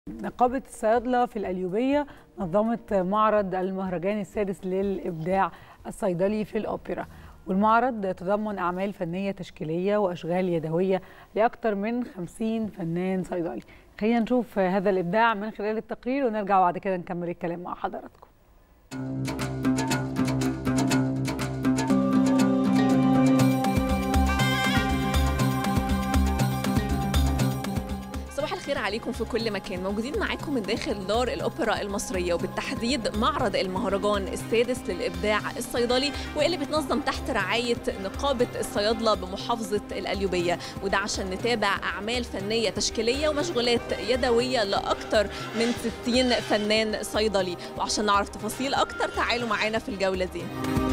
نقابة الصيادلة في القليوبية نظمت معرض المهرجان السادس للإبداع الصيدلي في الأوبرا والمعرض تضمن أعمال فنية تشكيلية وأشغال يدوية لأكثر من 50 فنان صيدلي خلينا نشوف هذا الإبداع من خلال التقرير ونرجع بعد كده نكمل الكلام مع حضراتكم صباح الخير عليكم في كل مكان موجودين معاكم من داخل دار الأوبرا المصرية وبالتحديد معرض المهرجان السادس للإبداع الصيدلي واللي بيتنظم تحت رعاية نقابة الصيادلة بمحافظة القليوبية وده عشان نتابع أعمال فنية تشكيلية ومشغولات يدوية لأكثر من 60 فنان صيدلي وعشان نعرف تفاصيل أكتر تعالوا معانا في الجولة دي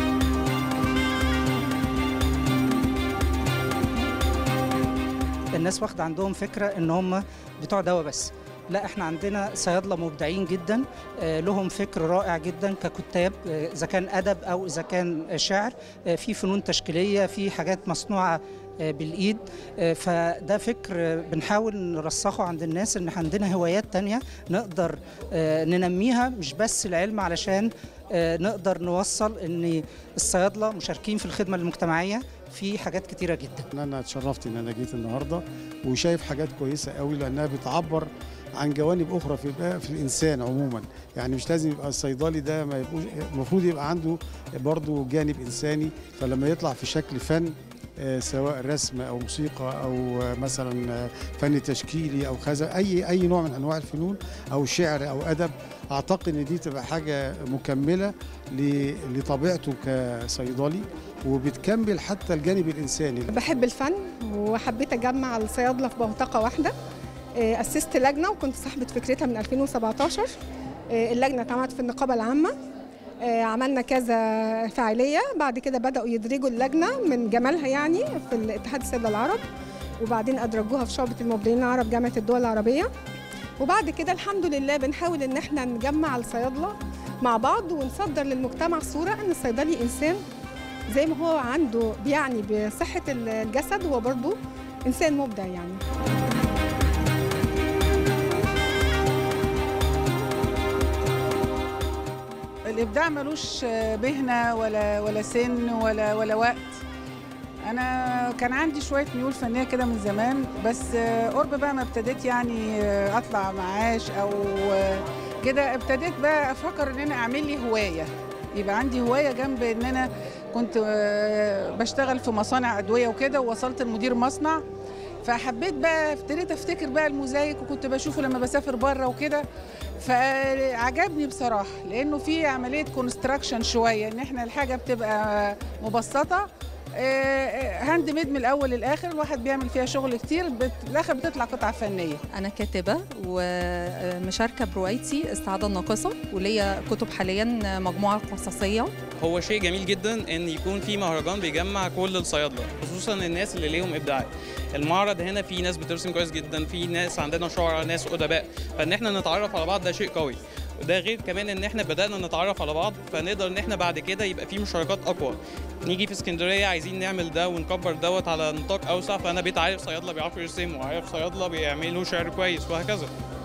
الناس واخده عندهم فكره ان هم بتوع دواء بس لا احنا عندنا صيادله مبدعين جدا آه، لهم فكر رائع جدا ككتاب آه، اذا كان ادب او اذا كان شعر آه، في فنون تشكيليه في حاجات مصنوعه آه، بالايد آه، فده فكر آه، بنحاول نرسخه عند الناس ان عندنا هوايات تانية نقدر آه، ننميها مش بس العلم علشان آه، نقدر نوصل ان الصيادله مشاركين في الخدمه المجتمعيه في حاجات كتيره جدا انا اتشرفت ان انا جيت النهارده وشايف حاجات كويسه قوي لانها بتعبر عن جوانب اخرى في في الانسان عموما يعني مش لازم يبقى الصيدلي ده ما يبقوش المفروض يبقى عنده برضه جانب انساني فلما يطلع في شكل فن آه، سواء رسم او موسيقى او آه، مثلا آه، فن تشكيلي او كذا اي اي نوع من انواع الفنون او شعر او ادب اعتقد ان دي تبقى حاجه مكمله ل- لطبيعته كصيدلي وبتكمل حتى الجانب الانساني بحب الفن وحبيت اجمع الصيادله في بوتقه واحده آه، اسست لجنه وكنت صاحبه فكرتها من 2017 آه، اللجنه اتعملت في النقابه العامه آه، عملنا كذا فعاليه بعد كده بداوا يدرجوا اللجنه من جمالها يعني في الاتحاد السيده العرب وبعدين ادرجوها في شعبه المبدعين العرب جامعه الدول العربيه وبعد كده الحمد لله بنحاول ان احنا نجمع الصيادله مع بعض ونصدر للمجتمع صوره ان الصيدلي انسان زي ما هو عنده بيعني بصحة الجسد هو برضه إنسان مبدع يعني الابداع ملوش مهنه ولا ولا سن ولا ولا وقت انا كان عندي شويه ميول فنيه كده من زمان بس قرب بقى ما ابتديت يعني اطلع معاش او كده ابتديت بقى افكر ان انا اعمل لي هوايه يبقى عندي هوايه جنب ان انا كنت بشتغل في مصانع ادويه وكده ووصلت لمدير مصنع فحبيت بقى ابتديت افتكر بقى الموزايك وكنت بشوفه لما بسافر بره وكده فعجبني بصراحه لانه في عمليه كونستراكشن شويه ان احنا الحاجه بتبقى مبسطه هاند ميد من الاول للاخر الواحد بيعمل فيها شغل كتير بت... الاخر بتطلع قطعه فنيه أنا كاتبة ومشاركة بروايتي السعادة الناقصة وليا كتب حاليا مجموعة قصصية هو شيء جميل جدا ان يكون في مهرجان بيجمع كل الصيادله خصوصا الناس اللي ليهم ابداعات المعرض هنا في ناس بترسم كويس جدا في ناس عندنا شعراء ناس ادباء فان احنا نتعرف على بعض ده شيء قوي وده غير كمان ان احنا بدانا نتعرف على بعض فنقدر ان احنا بعد كده يبقى في مشاركات اقوى نيجي في اسكندريه عايزين نعمل ده ونكبر دوت على نطاق اوسع فانا بقيت عارف صيادله بيعرفوا يرسموا وعارف صيادله بيعملوا شعر كويس وهكذا